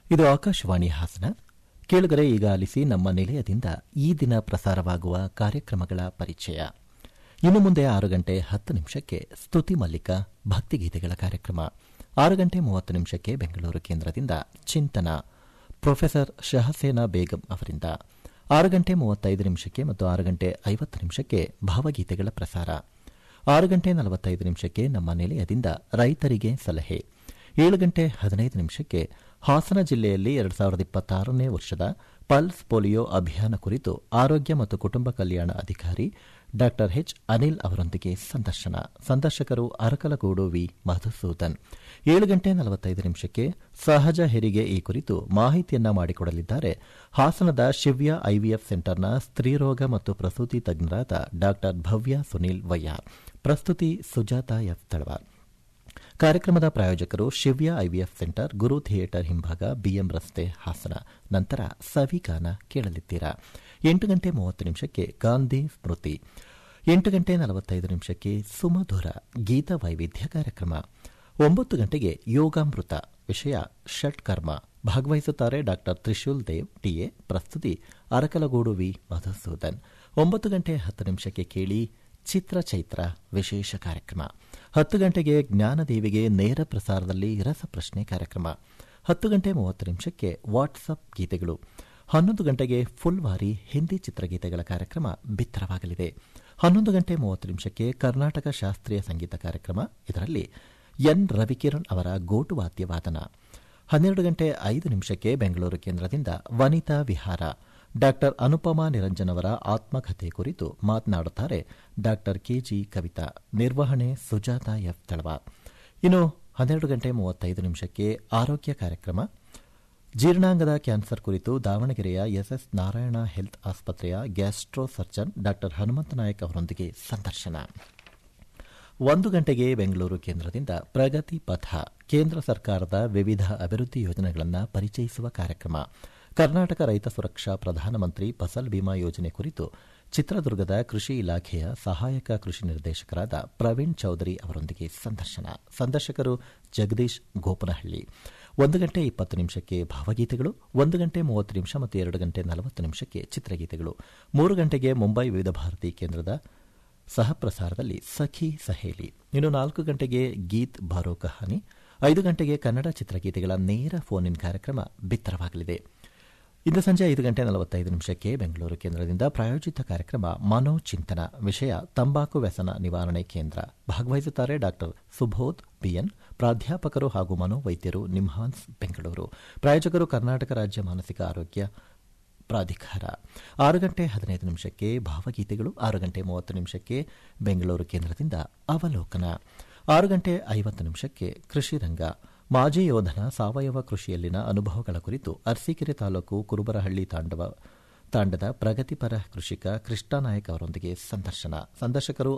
ಇದು ಆಕಾಶವಾಣಿ ಹಾಸನ ಕೇಳುಗರೆ ಈಗ ಆಲಿಸಿ ನಮ್ಮ ನಿಲಯದಿಂದ ಈ ದಿನ ಪ್ರಸಾರವಾಗುವ ಕಾರ್ಯಕ್ರಮಗಳ ಪರಿಚಯ ಇನ್ನು ಮುಂದೆ ಆರು ಗಂಟೆ ಹತ್ತು ನಿಮಿಷಕ್ಕೆ ಸ್ತುತಿ ಮಲ್ಲಿಕ ಭಕ್ತಿಗೀತೆಗಳ ಕಾರ್ಯಕ್ರಮ ಆರು ಗಂಟೆ ಮೂವತ್ತು ನಿಮಿಷಕ್ಕೆ ಬೆಂಗಳೂರು ಕೇಂದ್ರದಿಂದ ಚಿಂತನ ಪ್ರೊಫೆಸರ್ ಶಹಸೇನಾ ಬೇಗಂ ಅವರಿಂದ ಆರು ಗಂಟೆ ಮೂವತ್ತೈದು ನಿಮಿಷಕ್ಕೆ ಮತ್ತು ಆರು ಗಂಟೆ ಐವತ್ತು ನಿಮಿಷಕ್ಕೆ ಭಾವಗೀತೆಗಳ ಪ್ರಸಾರ ಆರು ಗಂಟೆ ನಲವತ್ತೈದು ನಿಮಿಷಕ್ಕೆ ನಮ್ಮ ನಿಲಯದಿಂದ ರೈತರಿಗೆ ಸಲಹೆ ಏಳು ಗಂಟೆ ಹದಿನೈದು ನಿಮಿಷಕ್ಕೆ ಹಾಸನ ಜಿಲ್ಲೆಯಲ್ಲಿ ಎರಡು ಸಾವಿರದ ಇಪ್ಪತ್ತಾರನೇ ವರ್ಷದ ಪಲ್ಸ್ ಪೋಲಿಯೋ ಅಭಿಯಾನ ಕುರಿತು ಆರೋಗ್ಯ ಮತ್ತು ಕುಟುಂಬ ಕಲ್ಯಾಣ ಅಧಿಕಾರಿ ಡಾ ಎಚ್ ಅನಿಲ್ ಅವರೊಂದಿಗೆ ಸಂದರ್ಶನ ಸಂದರ್ಶಕರು ಅರಕಲಗೂಡು ವಿ ಮಧುಸೂದನ್ ಏಳು ಗಂಟೆ ನಲವತ್ತೈದು ನಿಮಿಷಕ್ಕೆ ಸಹಜ ಹೆರಿಗೆ ಈ ಕುರಿತು ಮಾಹಿತಿಯನ್ನ ಮಾಡಿಕೊಡಲಿದ್ದಾರೆ ಹಾಸನದ ಶಿವ್ಯ ಐವಿಎಫ್ ಸೆಂಟರ್ನ ಸ್ತ್ರೀರೋಗ ಮತ್ತು ಪ್ರಸೂತಿ ತಜ್ಞರಾದ ಡಾ ಭವ್ಯ ಸುನೀಲ್ ವಯ್ಯಾರ್ ಪ್ರಸ್ತುತಿ ಸುಜಾತ ಎಫ್ ತಳವಾರ್ ಕಾರ್ಯಕ್ರಮದ ಪ್ರಾಯೋಜಕರು Shivya I V F centre Guru theatre ಹಿಂಭಾಗ ಬಿಎಂ ರಸ್ತೆ ಹಾಸನ ನಂತರ ಸವಿಗಾನ ಕೇಳಲಿದ್ದೀರಾ ಎಂಟು ಗಂಟೆ ಮೂವತ್ತು ನಿಮಿಷಕ್ಕೆ ಗಾಂಧಿ ಸ್ಮೃತಿ ಎಂಟು ಗಂಟೆ ನಲವತ್ತೈದು ನಿಮಿಷಕ್ಕೆ ಸುಮಧುರ ಗೀತ ವೈವಿಧ್ಯ ಕಾರ್ಯಕ್ರಮ ಒಂಬತ್ತು ಗಂಟೆಗೆ ಯೋಗಾಮೃತ ವಿಷಯ ಷಟ್ಕರ್ಮ ಭಾಗವಹಿಸುತ್ತಾರೆ ಡಾ ತ್ರಿಶೂಲ್ ದೇವ್ ಟಿಎ ಪ್ರಸ್ತುತಿ ಅರಕಲಗೂಡು ವಿ ಮಧುಸೂದನ್ ಒಂಬತ್ತು ಗಂಟೆ ಹತ್ತು ನಿಮಿಷಕ್ಕೆ ಕೇಳಿ ಚಿತ್ರಚೈತ್ರ ವಿಶೇಷ ಕಾರ್ಯಕ್ರಮ ಹತ್ತು ಗಂಟೆಗೆ ಜ್ಞಾನದೇವಿಗೆ ನೇರ ಪ್ರಸಾರದಲ್ಲಿ ರಸಪ್ರಶ್ನೆ ಕಾರ್ಯಕ್ರಮ ಹತ್ತು ಗಂಟೆ ಮೂವತ್ತು ನಿಮಿಷಕ್ಕೆ ವಾಟ್ಸಪ್ ಗೀತೆಗಳು ಹನ್ನೊಂದು ಗಂಟೆಗೆ ಫುಲ್ವಾರಿ ಹಿಂದಿ ಚಿತ್ರಗೀತೆಗಳ ಕಾರ್ಯಕ್ರಮ ಬಿತ್ತರವಾಗಲಿದೆ ಹನ್ನೊಂದು ಗಂಟೆ ಮೂವತ್ತು ನಿಮಿಷಕ್ಕೆ ಕರ್ನಾಟಕ ಶಾಸ್ತ್ರೀಯ ಸಂಗೀತ ಕಾರ್ಯಕ್ರಮ ಇದರಲ್ಲಿ ಎನ್ ರವಿಕಿರಣ್ ಅವರ ಗೋಟು ವಾದ್ಯ ವಾದನ ಹನ್ನೆರಡು ಗಂಟೆ ಐದು ನಿಮಿಷಕ್ಕೆ ಬೆಂಗಳೂರು ಕೇಂದ್ರದಿಂದ ವನಿತಾ ವಿಹಾರ ಡಾ ಅನುಪಮಾ ನಿರಂಜನ್ ಅವರ ಆತ್ಮಕಥೆ ಕುರಿತು ಮಾತನಾಡುತ್ತಾರೆ ಡಾ ಕೆಜಿ ಕವಿತಾ ನಿರ್ವಹಣೆ ಸುಜಾತ ಎಫ್ ತಳವಾರ್ ಇನ್ನು ಹನ್ನೆರಡು ಗಂಟೆ ಮೂವತ್ತೈದು ನಿಮಿಷಕ್ಕೆ ಆರೋಗ್ಯ ಕಾರ್ಯಕ್ರಮ ಜೀರ್ಣಾಂಗದ ಕ್ಯಾನ್ಸರ್ ಕುರಿತು ದಾವಣಗೆರೆಯ ಎಸ್ಎಸ್ ನಾರಾಯಣ ಹೆಲ್ತ್ ಆಸ್ಪತ್ರೆಯ gastro surgeon Dr Hanumantha Nayak ಅವರೊಂದಿಗೆ ಸಂದರ್ಶನ ಒಂದು ಗಂಟೆಗೆ ಬೆಂಗಳೂರು ಕೇಂದ್ರದಿಂದ ಪ್ರಗತಿ ಪಥ ಕೇಂದ್ರ ಸರ್ಕಾರದ ವಿವಿಧ ಅಭಿವೃದ್ಧಿ ಯೋಜನೆಗಳನ್ನು ಪರಿಚಯಿಸುವ ಕಾರ್ಯಕ್ರಮ ಕರ್ನಾಟಕ ರೈತ ಸುರಕ್ಷಾ ಪ್ರಧಾನಮಂತ್ರಿ ಫಸಲ್ ಬಿಮಾ ಯೋಜನೆ ಕುರಿತು ಚಿತ್ರದುರ್ಗದ ಕೃಷಿ ಇಲಾಖೆಯ ಸಹಾಯಕ ಕೃಷಿ ನಿರ್ದೇಶಕರಾದ ಪ್ರವೀಣ್ ಚೌಧರಿ ಅವರೊಂದಿಗೆ ಸಂದರ್ಶನ ಸಂದರ್ಶಕರು ಜಗದೀಶ್ ಗೋಪನಹಳ್ಳಿ ಒಂದು ಗಂಟೆ ಇಪ್ಪತ್ತು ನಿಮಿಷಕ್ಕೆ ಭಾವಗೀತೆಗಳು ಒಂದು ಗಂಟೆ ಮೂವತ್ತು ನಿಮಿಷ ಮತ್ತು ಎರಡು ಗಂಟೆ ನಲವತ್ತು ನಿಮಿಷಕ್ಕೆ ಚಿತ್ರಗೀತೆಗಳು ಮೂರು ಗಂಟೆಗೆ ಮುಂಬೈ ವಿವಿಧ ಭಾರತಿ ಕೇಂದ್ರದ ಸಹಪ್ರಸಾರದಲ್ಲಿ ಸಖಿ ಸಹೇಲಿ ಇನ್ನು ನಾಲ್ಕು ಗಂಟೆಗೆ ಗೀತ್ ಬಾರೋ ಕಹಾನಿ ಐದು ಗಂಟೆಗೆ ಕನ್ನಡ ಚಿತ್ರಗೀತೆಗಳ ನೇರ ಫೋನ್ ಇನ್ ಕಾರ್ಯಕ್ರಮ ಬಿತ್ತರವಾಗಲಿದೆ ಇಂದು ಸಂಜೆ ಐದು ಗಂಟೆ ನಲವತ್ತೈದು ನಿಮಿಷಕ್ಕೆ ಬೆಂಗಳೂರು ಕೇಂದ್ರದಿಂದ ಪ್ರಾಯೋಜಿತ ಕಾರ್ಯಕ್ರಮ ಮನೋಚಿಂತನ ವಿಷಯ ತಂಬಾಕು ವ್ಯಸನ ನಿವಾರಣೆ ಕೇಂದ್ರ ಭಾಗವಹಿಸುತ್ತಾರೆ ಡಾ ಸುಬೋಧ್ ಬಿಎನ್ ಪ್ರಾಧ್ಯಾಪಕರು ಹಾಗೂ ಮನೋವೈದ್ಯರು ನಿಮ್ಹಾನ್ಸ್ ಬೆಂಗಳೂರು ಪ್ರಾಯೋಜಕರು ಕರ್ನಾಟಕ ರಾಜ್ಯ ಮಾನಸಿಕ ಆರೋಗ್ಯ ಪ್ರಾಧಿಕಾರ ಆರು ಗಂಟೆ ಹದಿನೈದು ನಿಮಿಷಕ್ಕೆ ಭಾವಗೀತೆಗಳು ಆರು ಗಂಟೆ ಮೂವತ್ತು ನಿಮಿಷಕ್ಕೆ ಬೆಂಗಳೂರು ಕೇಂದ್ರದಿಂದ ಅವಲೋಕನ ಆರು ಗಂಟೆ ಐವತ್ತು ನಿಮಿಷಕ್ಕೆ ಕೃಷಿ ರಂಗ ಮಾಜಿ ಯೋಧನ ಸಾವಯವ ಕೃಷಿಯಲ್ಲಿನ ಅನುಭವಗಳ ಕುರಿತು ಅರಸೀಕೆರೆ ತಾಲೂಕು ಕುರುಬರಹಳ್ಳಿ ತಾಂಡವ ತಾಂಡದ ಪ್ರಗತಿಪರ ಕೃಷಿಕ ಕೃಷ್ಣಾನಾಯಕ್ ಅವರೊಂದಿಗೆ ಸಂದರ್ಶನ ಸಂದರ್ಶಕರು